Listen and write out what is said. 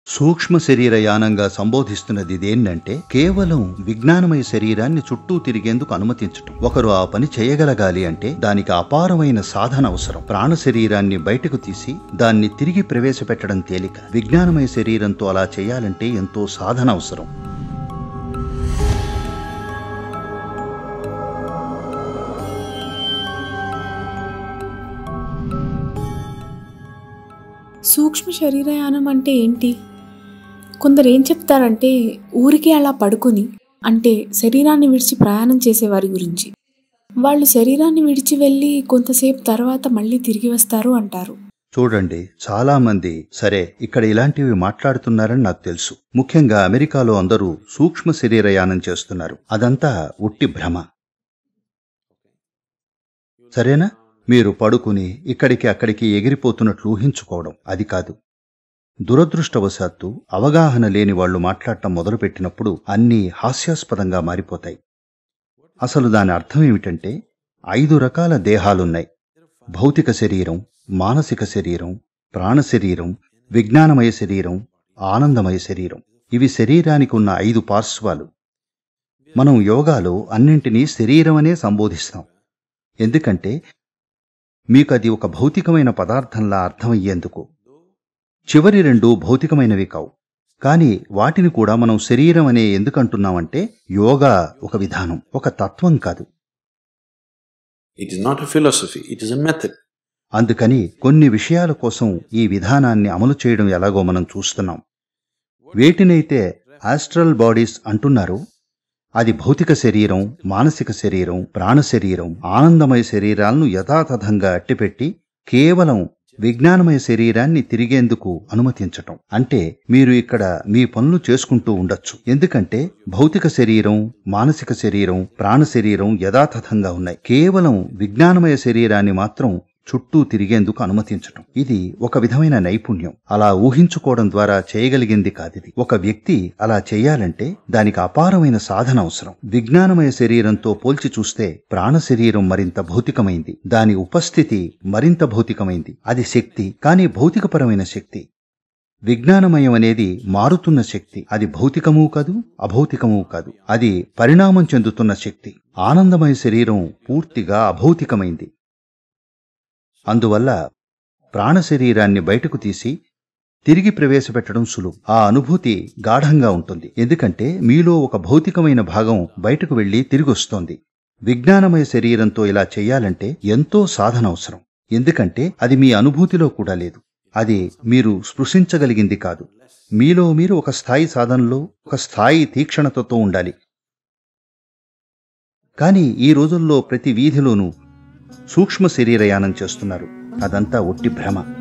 సూక్ష్మ శరీర యానంగా సంబోధిస్తున్నది ఇదేంటంటే కేవలం విజ్ఞానమయ శరీరాన్ని చుట్టూ తిరిగేందుకు అనుమతించటం ఒకరు ఆ పని చేయగలగాలి అంటే దానికి అపారమైన సాధన అవసరం ప్రాణ శరీరాన్ని బయటకు తీసి దాన్ని తిరిగి ప్రవేశపెట్టడం తేలిక విజ్ఞానమయ శరీరంతో అలా చేయాలంటే ఎంతో సాధన అవసరం సూక్ష్మ శరీరయానం అంటే ఏంటి కొందరు ఏం చెప్తారంటే ఊరికే అలా పడుకొని అంటే శరీరాన్ని విడిచి ప్రయాణం చేసేవారి గురించి వాళ్ళు శరీరాన్ని విడిచి వెళ్ళి కొంతసేపు తర్వాత మళ్ళీ తిరిగి వస్తారు అంటారు చూడండి చాలా మంది సరే ఇక్కడ ఇలాంటివి మాట్లాడుతున్నారని నాకు తెలుసు ముఖ్యంగా అమెరికాలో అందరూ సూక్ష్మ శరీరయానం చేస్తున్నారు అదంతా ఉట్టి భ్రమ సరేనా మీరు పడుకుని ఇక్కడికి అక్కడికి ఎగిరిపోతున్నట్లు ఊహించుకోవడం అది కాదు దురదృష్టవశాత్తు అవగాహన లేని వాళ్ళు మాట్లాడటం మొదలుపెట్టినప్పుడు అన్నీ హాస్యాస్పదంగా మారిపోతాయి అసలు దాని అర్థం ఏమిటంటే ఐదు రకాల దేహాలున్నాయి భౌతిక శరీరం మానసిక శరీరం ప్రాణ శరీరం విజ్ఞానమయ శరీరం ఆనందమయ శరీరం ఇవి శరీరానికి ఉన్న ఐదు పార్శ్వాలు మనం యోగాలో అన్నింటినీ శరీరమనే సంబోధిస్తాం ఎందుకంటే మీకు అది ఒక భౌతికమైన పదార్థంలా అర్థమయ్యేందుకు చివరి రెండు భౌతికమైనవి కావు కానీ వాటిని కూడా మనం శరీరం అనే ఎందుకంటున్నామంటే యోగా ఒక విధానం ఒక తత్వం కాదు It is not a philosophy, it is a method. అందుకని కొన్ని విషయాల కోసం ఈ విధానాన్ని అమలు చేయడం ఎలాగో మనం చూస్తున్నాం వేటినైతే ఆస్ట్రల్ బాడీస్ అంటున్నారో అది భౌతిక శరీరం మానసిక శరీరం ప్రాణ శరీరం ఆనందమయ శరీరాలను యథాతథంగా అట్టిపెట్టి కేవలం విజ్ఞానమయ శరీరాన్ని తిరిగేందుకు అనుమతించటం అంటే మీరు ఇక్కడ మీ పనులు చేసుకుంటూ ఉండొచ్చు ఎందుకంటే భౌతిక శరీరం మానసిక శరీరం ప్రాణ శరీరం యథాతథంగా ఉన్నాయి కేవలం విజ్ఞానమయ శరీరాన్ని మాత్రం చుట్టూ తిరిగేందుకు అనుమతించటం ఇది ఒక విధమైన నైపుణ్యం అలా ఊహించుకోవడం ద్వారా చేయగలిగింది కాదిది ఒక వ్యక్తి అలా చేయాలంటే దానికి అపారమైన సాధన అవసరం విజ్ఞానమయ శరీరంతో పోల్చి చూస్తే ప్రాణ శరీరం మరింత భౌతికమైంది దాని ఉపస్థితి మరింత భౌతికమైంది అది శక్తి కానీ భౌతికపరమైన శక్తి విజ్ఞానమయం అనేది మారుతున్న శక్తి అది భౌతికమూ కాదు అభౌతికమూ కాదు అది పరిణామం చెందుతున్న శక్తి ఆనందమయ శరీరం పూర్తిగా అభౌతికమైంది అందువల్ల ప్రాణ శరీరాన్ని బయటకు తీసి తిరిగి ప్రవేశపెట్టడం సులువు ఆ అనుభూతి గాఢంగా ఉంటుంది ఎందుకంటే మీలో ఒక భౌతికమైన భాగం బయటకు వెళ్లి తిరిగొస్తోంది విజ్ఞానమయ శరీరంతో ఇలా చేయాలంటే ఎంతో సాధన అవసరం ఎందుకంటే అది మీ అనుభూతిలో కూడా లేదు అది మీరు స్పృశించగలిగింది కాదు మీలో మీరు ఒక స్థాయి సాధనలో ఒక స్థాయి తీక్షణతతో ఉండాలి కానీ ఈ రోజుల్లో ప్రతి వీధిలోనూ సూక్ష్మ శరీరయానం చేస్తున్నారు అదంతా ఒట్టి భ్రమ